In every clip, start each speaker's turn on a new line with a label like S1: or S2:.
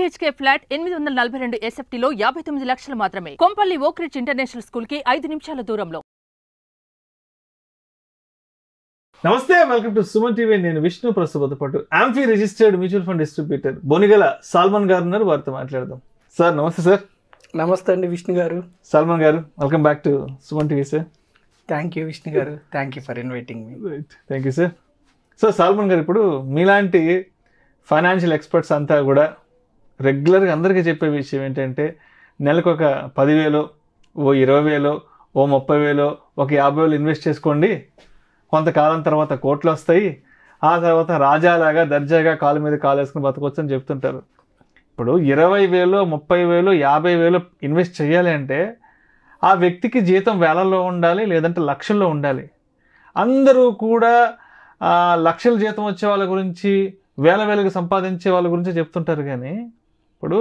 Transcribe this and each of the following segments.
S1: BHK flat ఎనిమిది వందల నలభై రెండు ఎస్ఎఫ్టీలో యాభై తొమ్మిది లక్షలు మాత్రమే కొంపల్లి ఓక్రిడ్జ్ ఇంటర్నేషనల్ స్కూల్ కి ఐదు నిమిషాల దూరంలో
S2: నమస్తే వెల్కమ్ టు సుమన్ టీవీ నేను విష్ణు ప్రస్తుత పాటు AMFI registered mutual fund distributor Bonigala Solomon గారు ఉన్నారు వారితో మాట్లాడదాం సార్ నమస్తే సార్
S3: నమస్తే అండి విష్ణు గారు
S2: సాల్మన్ గారు welcome back to Suman TV sir
S3: thank you Vishnu గారు thank you for inviting me
S2: thank you sir so Solomon గారు ఇప్పుడు మీలాంటి ఫైనాన్షియల్ ఎక్స్పర్ట్స్ అంతా కూడా రెగ్యులర్గా అందరికీ చెప్పే విషయం ఏంటంటే నెలకు ఒక పదివేలు ఓ ఇరవై వేలు ఓ ముప్పై వేలు ఒక యాభై వేలు ఇన్వెస్ట్ చేసుకోండి కొంతకాలం తర్వాత కోట్లు వస్తాయి ఆ తర్వాత రాజాలాగా దర్జాగా కాలు మీద కాలు వేసుకుని బతకొచ్చు అని చెప్తుంటారు ఇప్పుడు ఇరవై వేలు ముప్పై వేలు యాభై వేలు ఇన్వెస్ట్ చేయాలి అంటే ఆ వ్యక్తికి జీతం వేలల్లో ఉండాలి లేదంటే లక్షల్లో ఉండాలి అందరూ కూడా ఆ, లక్షల జీతం వచ్చే వాళ్ళ గురించి వేల వేలకు సంపాదించే వాళ్ళ గురించి చెప్తుంటారు కానీ ఇప్పుడు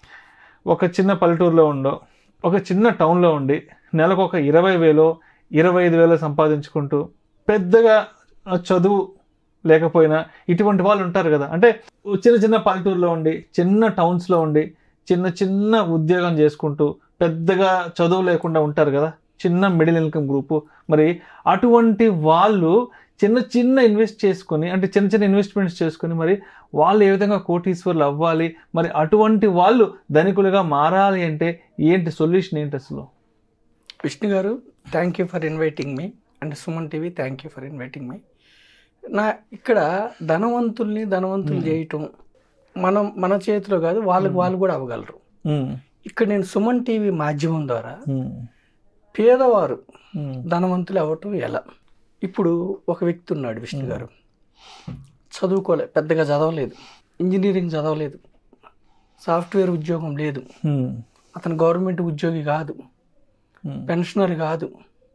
S2: ఒక చిన్న పల్లెటూరులో ఉండో ఒక చిన్న టౌన్లో ఉండి నెలకు ఒక ఇరవై వేలో ఇరవై ఐదు వేలు సంపాదించుకుంటూ పెద్దగా చదువు లేకపోయినా ఇటువంటి వాళ్ళు ఉంటారు కదా అంటే చిన్న చిన్న పల్లెటూరులో ఉండి చిన్న టౌన్స్లో ఉండి చిన్న చిన్న ఉద్యోగం చేసుకుంటూ పెద్దగా చదువు లేకుండా ఉంటారు కదా చిన్న మిడిల్ ఇన్కమ్ గ్రూపు మరి అటువంటి వాళ్ళు చిన్న చిన్న ఇన్వెస్ట్ చేసుకొని అంటే చిన్న చిన్న ఇన్వెస్ట్మెంట్స్ చేసుకొని మరి వాళ్ళు ఏ విధంగా కోటీశ్వర్లు అవ్వాలి మరి అటువంటి వాళ్ళు ధనికులుగా మారాలి అంటే ఏంటి సొల్యూషన్ ఏంటి అసలు
S3: విష్ణు గారు thank you for inviting me and Suman TV thank you for inviting me నా ఇక్కడ ధనవంతుల్ని ధనవంతులు చేయటం మనం మన చేతిలో కాదు వాళ్ళకి వాళ్ళు కూడా అవ్వగలరు
S2: ఉమ్,
S3: ఇక్కడ నేను సుమన్ టీవీ మాధ్యమం ద్వారా
S2: ఉమ్,
S3: పేదవారు
S2: ఉమ్,
S3: ధనవంతులు అవ్వటం ఎలా ఇప్పుడు ఒక వ్యక్తి ఉన్నాడు విష్ణు గారు చదువుకోలే పెద్దగా చదవలేదు ఇంజనీరింగ్ చదవలేదు సాఫ్ట్వేర్ ఉద్యోగం లేదు
S2: ఉమ్,
S3: అతను గవర్నమెంట్ ఉద్యోగి కాదు
S2: ఉమ్,
S3: పెన్షనర్ కాదు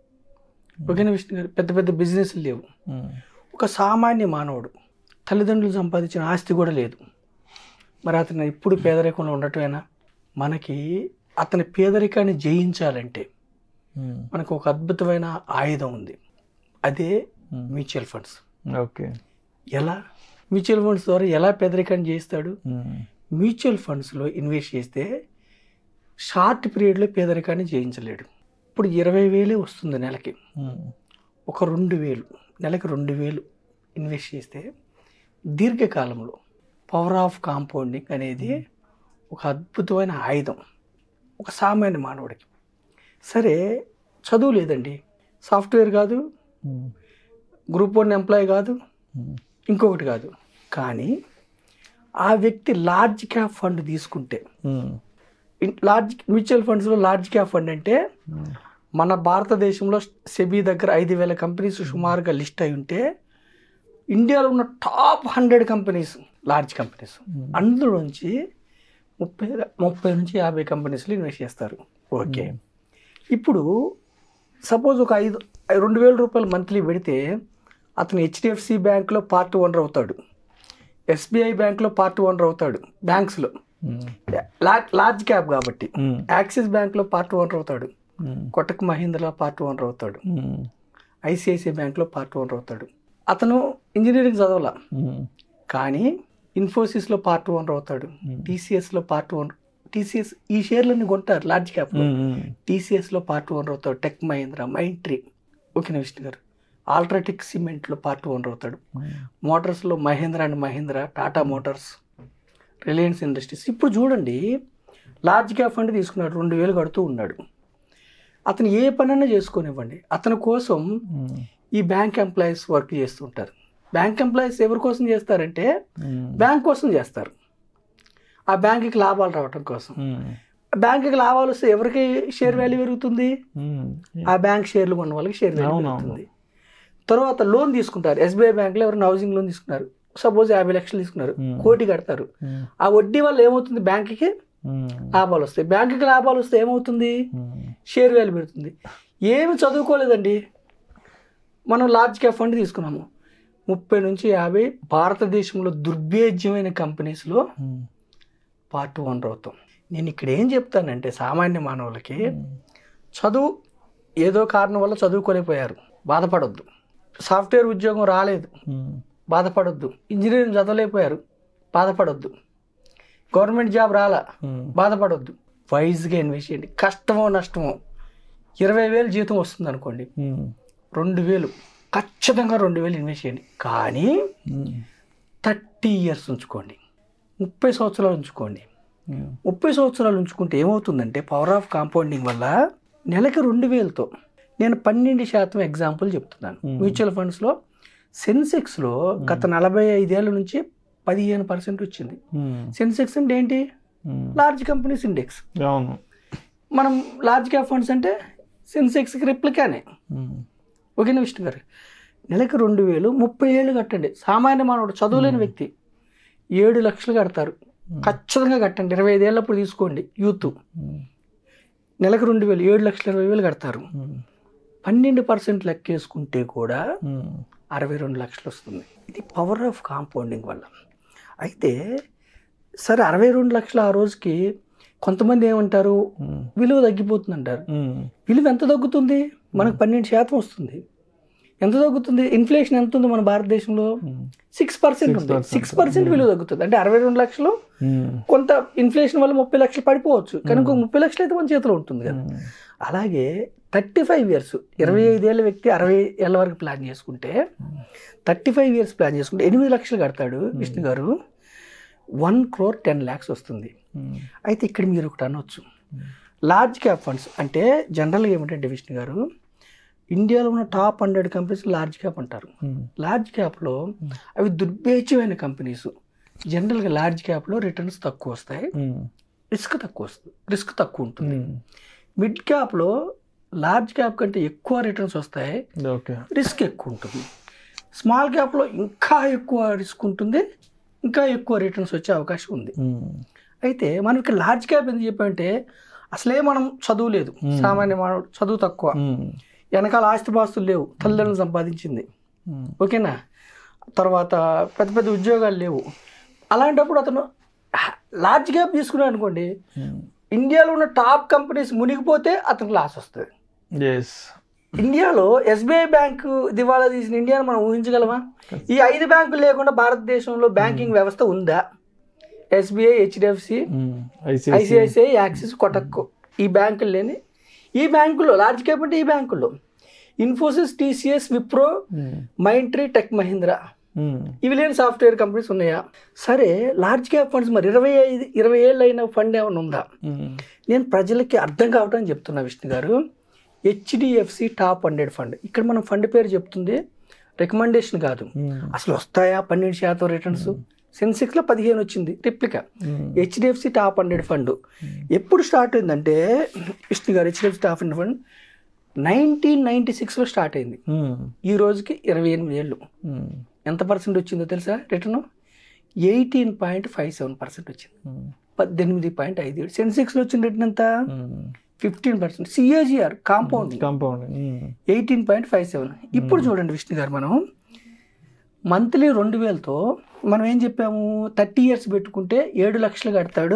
S3: ఓకేనా విష్ణు గారు పెద్ద పెద్ద బిజినెస్లు లేవు
S2: ఉమ్,
S3: ఒక సామాన్య మానవుడు తల్లిదండ్రులు సంపాదించిన ఆస్తి కూడా లేదు మరి అతను ఇప్పుడు పేదరికంలో ఉండటమేనా మనకి అతని పేదరికాన్ని జయించాలంటే
S2: ఉమ్,
S3: మనకు ఒక అద్భుతమైన ఆయుధం ఉంది అదే
S2: Hmm.
S3: మ్యూచువల్ ఫండ్స్
S2: ఓకే
S3: ఎలా మ్యూచువల్ ఫండ్స్ ద్వారా ఎలా పేదరికాన్ని జయిస్తాడు
S2: ఉమ్,
S3: మ్యూచువల్ ఫండ్స్లో ఇన్వెస్ట్ చేస్తే షార్ట్ పీరియడ్లో పేదరికాన్ని జయించలేడు ఇప్పుడు ఇరవై వేలే వస్తుంది నెలకి
S2: ఉమ్,
S3: ఒక రెండు వేలు నెలకి రెండు వేలు ఇన్వెస్ట్ చేస్తే దీర్ఘకాలంలో పవర్ ఆఫ్ కాంపౌండింగ్ అనేది ఒక అద్భుతమైన ఆయుధం ఒక సామాన్య మానవుడికి సరే చదువు లేదండి సాఫ్ట్వేర్ కాదు
S2: ఉమ్,
S3: గ్రూప్ వన్ ఎంప్లాయీ కాదు
S2: ఉమ్,
S3: ఇంకొకటి కాదు కానీ ఆ వ్యక్తి లార్జ్ క్యాప్ ఫండ్ తీసుకుంటే
S2: ఉమ్,
S3: ఇన్- లార్జ్ మ్యూచువల్ ఫండ్స్లో లార్జ్ క్యాప్ ఫండ్ అంటే
S2: ఉమ్,
S3: మన భారతదేశంలో సెబీ దగ్గర ఐదు వేల కంపెనీస్ సుమారుగా లిస్ట్ అయి ఉంటే ఇండియాలో ఉన్న top hundred companies large companies అందులోంచి ముప్పై ముప్పై నుంచి యాభై కంపెనీస్లో ఇన్వెస్ట్ చేస్తారు ఓకే ఇప్పుడు సపోజ్ ఒక ఐదు రెండు వేల రూపాయలు మంత్లీ పెడితే అతను హెచ్డిఎఫ్సి బ్యాంక్లో పార్ట్ ఓనర్ అవుతాడు ఎస్బీఐ బ్యాంక్లో పార్ట్ ఓనర్ అవుతాడు బ్యాంక్స్లో
S2: ఉమ్,
S3: లార్జ్ లార్జ్ క్యాప్ కాబట్టి
S2: ఉమ్,
S3: యాక్సిస్ బ్యాంక్లో పార్ట్ ఓనర్ అవుతాడు
S2: ఉమ్,
S3: కొటక్ మహీంద్రా పార్ట్ ఓనర్ అవుతాడు
S2: ఉమ్,
S3: ఐసిఐసిఐ బ్యాంక్లో పార్ట్ ఓనర్ అవుతాడు అతను ఇంజనీరింగ్ చదవాల
S2: ఉమ్,
S3: కానీ ఇన్ఫోసిస్లో పార్ట్ ఓనర్ అవుతాడు టీసీఎస్లో పార్ట్ ఓనర్ టీసీఎస్ ఈ షేర్లన్నీ కొంటారు లార్జ్ క్యాప్లో
S2: ఉమ్, ఉమ్,
S3: టీసీఎస్లో పార్ట్ ఓనర్ అవుతాడు టెక్ మహీంద్రా మైంట్రీ ఓకేనా విష్ణు గారు ఆల్ట్రాటెక్ సిమెంట్లో పార్ట్ ఓనర్ అవుతాడు మోటార్స్లో Mahindra and Mahindra Tata Motors Reliance Industries ఇప్పుడు చూడండి లార్జ్ క్యాప్ ఫండ్ తీసుకున్నాడు రెండు వేలు కడుతూ ఉన్నాడు అతను ఏ పనైనా చేసుకోనివ్వండి అతని కోసం
S2: ఉమ్,
S3: ఈ బ్యాంక్ ఎంప్లాయీస్ వర్క్ చేస్తుంటారు బ్యాంక్ ఎంప్లాయీస్ ఎవరి కోసం చేస్తారంటే
S2: ఉమ్,
S3: బ్యాంక్ కోసం చేస్తారు ఆ బ్యాంకుకి లాభాలు రావటం కోసం
S2: ఉమ్,
S3: బ్యాంకుకి లాభాలు వస్తే ఎవరికి షేర్ వాల్యూ పెరుగుతుంది
S2: ఉమ్,
S3: ఆ బ్యాంక్ షేర్లు కొన్న వాళ్ళకి షేర్ వాల్యూ
S2: అవునవును.
S3: పెరుగుతుంది తర్వాత లోన్ తీసుకుంటారు ఎస్బీఐ బ్యాంక్లో ఎవరైనా హౌసింగ్ లోన్ తీసుకున్నారు సపోజ్ యాభై లక్షలు తీసుకున్నారు
S2: Hmm.
S3: కోటి కడతారు
S2: ఉమ్,
S3: ఆ వడ్డీ వల్ల ఏమవుతుంది బ్యాంకుకి
S2: ఉమ్,
S3: లాభాలు వస్తాయి బ్యాంకుకి లాభాలు వస్తే ఏమవుతుంది
S2: ఉమ్,
S3: షేర్ వాల్యూ పెడుతుంది ఏమి చదువుకోలేదండి మనం లార్జ్ క్యాప్ ఫండ్ తీసుకున్నాము ముప్పై నుంచి యాభై భారతదేశంలో దుర్భేద్యమైన కంపెనీస్లో
S2: ఉమ్,
S3: పార్ట్ ఓనర్ అవుతాం నేను ఇక్కడ ఏం చెప్తానంటే సామాన్య మానవులకి చదువు ఏదో కారణం వల్ల చదువుకోలేకపోయారు బాధపడొద్దు సాఫ్ట్వేర్ ఉద్యోగం రాలేదు
S2: ఉమ్,
S3: బాధపడొద్దు ఇంజనీరింగ్ చదవలేకపోయారు బాధపడొద్దు గవర్నమెంట్ జాబ్ రాలా బాధపడొద్దు వైజ్గా ఇన్వెస్ట్ చేయండి కష్టమో నష్టమో ఇరవై వేలు జీతం వస్తుంది అనుకోండి రెండు వేలు ఖచ్చితంగా రెండు వేలు ఇన్వెస్ట్ చేయండి కానీ థర్టీ ఇయర్స్ ఉంచుకోండి ముప్పై సంవత్సరాలు ఉంచుకోండి ముప్పై సంవత్సరాలు ఉంచుకుంటే ఏమవుతుందంటే పవర్ ఆఫ్ కాంపౌండింగ్ వల్ల నెలకి రెండు వేలతో నేను పన్నెండు శాతం ఎగ్జాంపుల్ చెప్తున్నాను మ్యూచువల్ ఫండ్స్లో సెన్సెక్స్లో గత నలభై ఐదేళ్ళ నుంచి పదిహేను పర్సెంట్ వచ్చింది సెన్సెక్స్ అంటే ఏంటి లార్జ్ కంపెనీస్ ఇండెక్స్
S2: అవును
S3: మనం లార్జ్ క్యాప్ ఫండ్స్ అంటే సెన్సెక్స్కి రిప్లికానే ఓకేనా విష్ణు గారు నెలకు రెండు వేలు ముప్పై ఏళ్ళు కట్టండి సామాన్య మానవుడు చదువులేని వ్యక్తి ఏడు లక్షలు కడతారు ఖచ్చితంగా కట్టండి ఇరవై ఐదేళ్ళప్పుడు తీసుకోండి యూత్ నెలకు రెండు వేలు ఏడు లక్షల ఇరవై వేలు కడతారు పన్నెండు పర్సెంట్ లెక్కేసుకుంటే కూడా అరవై రెండు లక్షలు వస్తుంది ఇది పవర్ ఆఫ్ కాంపౌండింగ్ వల్ల అయితే సరే అరవై రెండు లక్షలు ఆ రోజుకి కొంతమంది ఏమంటారు విలువ తగ్గిపోతుంది అంటారు విలువ ఎంత తగ్గుతుంది మనకు పన్నెండు శాతం వస్తుంది ఎంత తగ్గుతుంది ఇన్ఫ్లేషన్ ఎంత ఉంది మన భారతదేశంలో సిక్స్ పర్సెంట్ ఉంది సిక్స్ పర్సెంట్ విలువ తగ్గుతుంది అంటే అరవై రెండు లక్షలు కొంత ఇన్ఫ్లేషన్ వల్ల ముప్పై లక్షలు పడిపోవచ్చు కానీ ఇంకో ముప్పై లక్షలు అయితే మన చేతిలో ఉంటుంది కదా అలాగే థర్టీ ఫైవ్ ఇయర్స్ ఇరవై ఐదేళ్ళ వ్యక్తి అరవై ఏళ్ళ వరకు ప్లాన్ చేసుకుంటే థర్టీ ఫైవ్ ఇయర్స్ ప్లాన్ చేసుకుంటే ఎనిమిది లక్షలు కడతాడు విష్ణు గారు వన్ క్రోర్ టెన్ ల్యాక్స్ వస్తుంది అయితే ఇక్కడ మీరు ఒకటి అనొచ్చు లార్జ్ క్యాప్ ఫండ్స్ అంటే జనరల్గా ఏమిటంటే విష్ణు గారు ఇండియాలో ఉన్న top hundred companies large cap అంటారు లార్జ్ క్యాప్లో అవి దుర్భేచ్యమైన కంపెనీస్ జనరల్గా లార్జ్ క్యాప్లో రిటర్న్స్ తక్కువ వస్తాయి రిస్క్ తక్కువ వస్తుంది రిస్క్ తక్కువ ఉంటుంది మిడ్ క్యాప్లో లార్జ్ క్యాప్ కంటే ఎక్కువ రిటర్న్స్ వస్తాయి
S2: ఓకే
S3: రిస్క్ ఎక్కువ ఉంటుంది స్మాల్ క్యాప్లో ఇంకా ఎక్కువ రిస్క్ ఉంటుంది ఇంకా ఎక్కువ రిటర్న్స్ వచ్చే అవకాశం ఉంది అయితే మనం ఇక్కడ లార్జ్ క్యాప్ ఎందుకు చెప్పామంటే అసలే మనం చదువు లేదు సామాన్య మానవుడు చదువు తక్కువ వెనకాల ఆస్తిపాస్తులు లేవు తల్లిదండ్రులు సంపాదించింది ఓకేనా తర్వాత పెద్ద పెద్ద ఉద్యోగాలు లేవు అలాంటప్పుడు అతను లార్జ్ క్యాప్ తీసుకున్నాడు అనుకోండి ఇండియాలో ఉన్న టాప్ కంపెనీస్ మునిగిపోతే అతనికి లాస్ వస్తుంది
S2: ఎస్
S3: ఇండియాలో ఎస్బీఐ బ్యాంకు దివాలా తీసిన ఇండియాను మనం ఊహించగలమా ఈ ఐదు బ్యాంకులు లేకుండా భారతదేశంలో బ్యాంకింగ్ వ్యవస్థ ఉందా SBI HDFC ICICI Axis Kotak ఈ బ్యాంకులు లేని ఈ బ్యాంకుల్లో లార్జ్ క్యాప్ అంటే ఈ బ్యాంకుల్లో Infosys TCS Wipro Mindtree Tech Mahindra ఇవి లేని సాఫ్ట్వేర్ కంపెనీస్ ఉన్నాయా సరే లార్జ్ క్యాప్ ఫండ్స్ మరి ఇరవై ఐదు ఇరవై ఏళ్ళు అయిన ఫండ్ ఏమైనా ఉందా నేను ప్రజలకి అర్థం కావటం చెప్తున్నా విష్ణు గారు హెచ్డిఎఫ్సి టాప్ హండ్రెడ్ ఫండ్ ఇక్కడ మనం ఫండ్ పేరు చెప్తుంది రికమెండేషన్ కాదు అసలు వస్తాయా పన్నెండు శాతం రిటర్న్స్ సెన్సెక్స్లో పదిహేను వచ్చింది replica HDFC top hundred fund ఎప్పుడు స్టార్ట్ అయిందంటే విష్ణు గారు HDFC top hundred fund nineteen ninety సిక్స్లో స్టార్ట్ అయింది ఈ రోజుకి ఇరవై ఎనిమిది ఏళ్ళు ఎంత పర్సెంట్ వచ్చిందో తెలుసా return eighteen point five seven percent వచ్చింది పద్దెనిమిది పాయింట్ ఐదు ఏడు సెన్సెక్స్లో వచ్చిన రిటర్న్ ఎంత fifteen percent CAGR compound
S2: compound
S3: eighteen point five seven ఇప్పుడు చూడండి విష్ణు గారు మనం మంత్లీ రెండు వేలతో మనం ఏం చెప్పాము థర్టీ ఇయర్స్ పెట్టుకుంటే ఏడు లక్షలు కడతాడు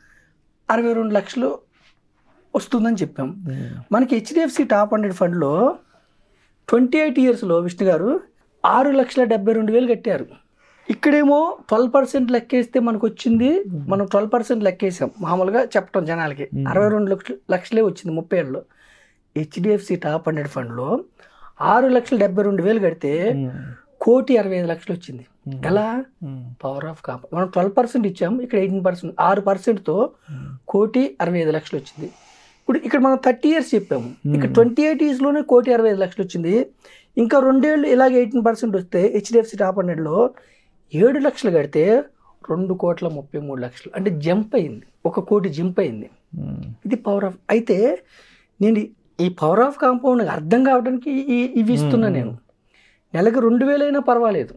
S3: అరవై రెండు లక్షలు వస్తుందని చెప్పాం మనకి హెచ్డిఎఫ్సి టాప్ హండ్రెడ్ ఫండ్లో ట్వంటీ ఎయిట్ ఇయర్స్లో విష్ణు గారు ఆరు లక్షల డెబ్బై రెండు వేలు కట్టారు ఇక్కడేమో ట్వెల్వ్ పర్సెంట్ లెక్కేస్తే మనకు వచ్చింది మనం ట్వెల్వ్ పర్సెంట్ లెక్కేసాం మామూలుగా చెప్పటం జనాలకి అరవై రెండు లక్షలు లక్షలే వచ్చింది ముప్పై ఏళ్ళలో హెచ్డిఎఫ్సి టాప్ హండ్రెడ్ ఫండ్లో ఆరు లక్షల డెబ్బై రెండు వేలు కడితే కోటి అరవై ఐదు లక్షలు వచ్చింది ఎలా పవర్ ఆఫ్ కాంప మనం ట్వెల్వ్ పర్సెంట్ ఇచ్చాం ఇక్కడ ఎయిటీన్ పర్సెంట్ ఆరు పర్సెంట్తో కోటి అరవై ఐదు లక్షలు వచ్చింది ఇప్పుడు ఇక్కడ మనం థర్టీ ఇయర్స్ చెప్పాము ఇక్కడ ట్వంటీ ఎయిట్ ఇయర్స్లోనే కోటి అరవై ఐదు లక్షలు వచ్చింది ఇంకా రెండేళ్ళు ఇలాగే ఎయిటీన్ పర్సెంట్ వస్తే హెచ్డిఎఫ్సి టాప్ హండ్రెడ్లో ఏడు లక్షలు కడితే రెండు కోట్ల ముప్పై మూడు లక్షలు అంటే జంప్ అయింది ఒక కోటి జంప్ అయింది ఇది పవర్ ఆఫ్ అయితే నేను ఈ పవర్ ఆఫ్ కాంపౌండ్ అర్థం కావడానికి ఈ- ఇవి ఇస్తున్నా నేను నెలకు రెండు వేలైనా పర్వాలేదు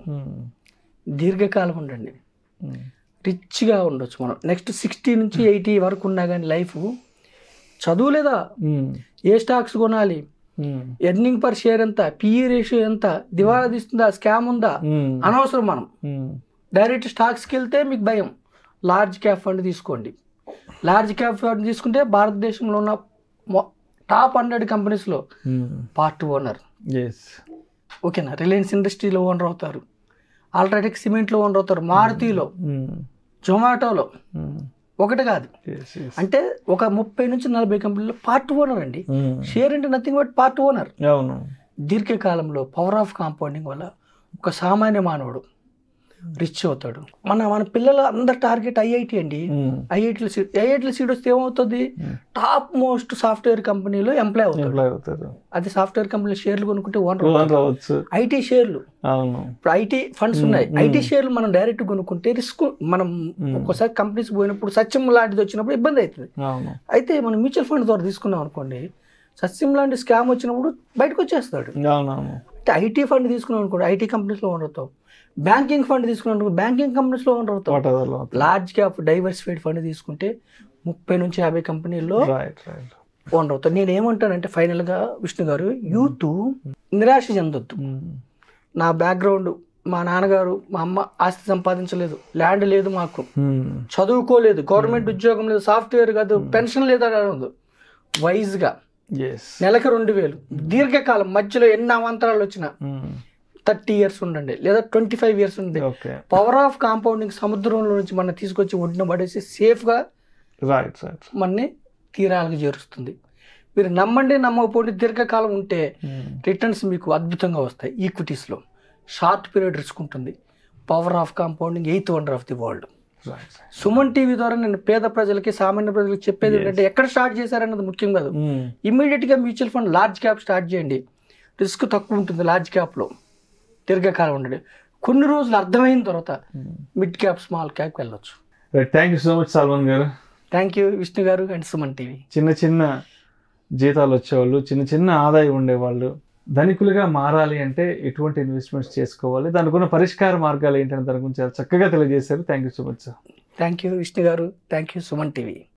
S3: దీర్ఘకాలం ఉండండి రిచ్గా ఉండొచ్చు మనం నెక్స్ట్ సిక్స్టీ నుంచి ఎయిటీ వరకు ఉన్నా కానీ లైఫ్ చదువు లేదా ఏ స్టాక్స్ కొనాలి ఎర్నింగ్ పర్ షేర్ ఎంత పిఈ రేషియో ఎంత దివాలా తీస్తుందా స్కామ్ ఉందా అనవసరం మనం డైరెక్ట్ స్టాక్స్కి వెళ్తే మీకు భయం లార్జ్ క్యాప్ ఫండ్ తీసుకోండి లార్జ్ క్యాప్ ఫండ్ తీసుకుంటే భారతదేశంలో ఉన్న మొ- టాప్ హండ్రెడ్ కంపెనీస్లో పార్ట్ ఓనర్
S2: ఎస్
S3: ఓకేనా రిలయన్స్ ఇండస్ట్రీలో ఓనర్ అవుతారు ఆల్ట్రాటెక్ సిమెంట్లో ఓనర్ అవుతారు మారుతిలో జొమాటోలో
S2: ఉమ్.
S3: ఒకటి కాదు
S2: Yes, yes.
S3: అంటే ఒక ముప్పై నుంచి నలభై కంపెనీలో పార్ట్ ఓనర్ అండి
S2: ఉమ్.
S3: షేర్ అంటే నథింగ్ బట్ పార్ట్ ఓనర్
S2: అవును
S3: దీర్ఘకాలంలో పవర్ ఆఫ్ కాంపౌండింగ్ వల్ల ఒక సామాన్య మానవుడు రిచ్ అవుతాడు మన మన పిల్లల అందరి టార్గెట్ ఐఐటి అండి
S2: ఉమ్.
S3: ఐఐటీలో సీట్ ఐఐటీలో సీట్ వస్తే ఏమవుతుంది
S2: Hmm.
S3: టాప్ మోస్ట్ సాఫ్ట్వేర్ కంపెనీలో ఎంప్లాయ్ అవుతాడు
S2: ఎంప్లాయ్ అవుతారు
S3: అది సాఫ్ట్వేర్ కంపెనీలో షేర్లు కొనుక్కుంటే ఓనర్
S2: లోన్ రావచ్చు
S3: ఐటీ షేర్లు
S2: అవును
S3: ఇప్పుడు ఐటీ ఫండ్స్ ఉన్నాయి
S2: Hmm.
S3: ఐటీ షేర్లు మనం డైరెక్ట్ కొనుక్కుంటే రిస్క్ మనం
S2: Hmm.
S3: ఒక్కోసారి కంపెనీస్ పోయినప్పుడు సత్యం లాంటిది వచ్చినప్పుడు ఇబ్బంది అవుతుంది
S2: అవును
S3: అయితే మనం మ్యూచువల్ ఫండ్ ద్వారా తీసుకున్నాం అనుకోండి సత్యం లాంటి స్కామ్ వచ్చినప్పుడు బయటకు వచ్చేస్తాడు
S2: అవునవును
S3: అంటే ఐటీ ఫండ్ తీసుకున్నాం అనుకోండి ఐటీ కంపెనీస్లో ఓనర్ అవుతాం బ్యాంకింగ్ ఫండ్ తీసుకున్నాం అనుకో బ్యాంకింగ్ కంపెనీస్లో ఓనర్ అవుతాం
S2: వాటాదారులు
S3: లార్జ్ క్యాప్ డైవర్సిఫైడ్ ఫండ్ తీసుకుంటే ముప్పై నుంచి యాభై కంపెనీల్లో
S2: రైట్ రైట్
S3: ఓనర్ అవుతాం నేను ఏమంటానంటే ఫైనల్గా విష్ణు గారు యూత్ నిరాశ చెందొద్దు నా బ్యాక్గ్రౌండ్ మా నాన్నగారు మా అమ్మ ఆస్తి సంపాదించలేదు ల్యాండ్ లేదు మాకు చదువుకోలేదు గవర్నమెంట్ ఉద్యోగం లేదు సాఫ్ట్వేర్ కాదు పెన్షన్ లేదు అని అనదు వైజ్గా
S2: ఎస్
S3: నెలకు రెండు వేలు దీర్ఘకాలం మధ్యలో ఎన్ని అవాంతరాలు వచ్చినా థర్టీ ఇయర్స్ ఉండండి లేదా ట్వంటీ ఫైవ్ ఇయర్స్ ఉండండి
S2: ఓకే
S3: పవర్ ఆఫ్ కాంపౌండింగ్ సముద్రంలో నుంచి మన తీసుకొచ్చి ఒడ్డున పడేసి సేఫ్గా
S2: రైట్ రైట్
S3: మనని తీరాలకు చేరుస్తుంది మీరు నమ్మండి నమ్మకపోండి దీర్ఘకాలం ఉంటే రిటర్న్స్ మీకు అద్భుతంగా వస్తాయి ఈక్విటీస్లో షార్ట్ పీరియడ్ రిస్క్ ఉంటుంది power of compounding eighth wonder of the world
S2: right
S3: Suman TV ద్వారా నేను పేద ప్రజలకి సామాన్య ప్రజలకు చెప్పేది ఏంటంటే ఎక్కడ స్టార్ట్ చేశారన్నది ముఖ్యం కాదు ఇమ్మీడియట్గా mutual fund large cap start చేయండి రిస్క్ తక్కువ ఉంటుంది లార్జ్ క్యాప్లో దీర్ఘకాలం ఉండదు కొన్ని రోజులు అర్థమైన తర్వాత మిడ్ క్యాప్ స్మాల్ క్యాప్ వెళ్ళొచ్చు
S2: right thank you so much Salman గారు
S3: థ్యాంక్ యూ విష్ణు గారు అండ్ సుమన్ టీవీ
S2: చిన్న చిన్న జీతాలు వచ్చేవాళ్ళు చిన్న చిన్న ఆదాయం ఉండేవాళ్ళు ధనికులుగా మారాలి అంటే ఎటువంటి ఇన్వెస్ట్మెంట్స్ చేసుకోవాలి దానికి ఉన్న పరిష్కార మార్గాలు ఏంటనే దాని గురించి చాలా చక్కగా తెలియజేశారు thank you so much sir
S3: thank you Vishnu గారు థ్యాంక్ యూ సుమన్ టీవీ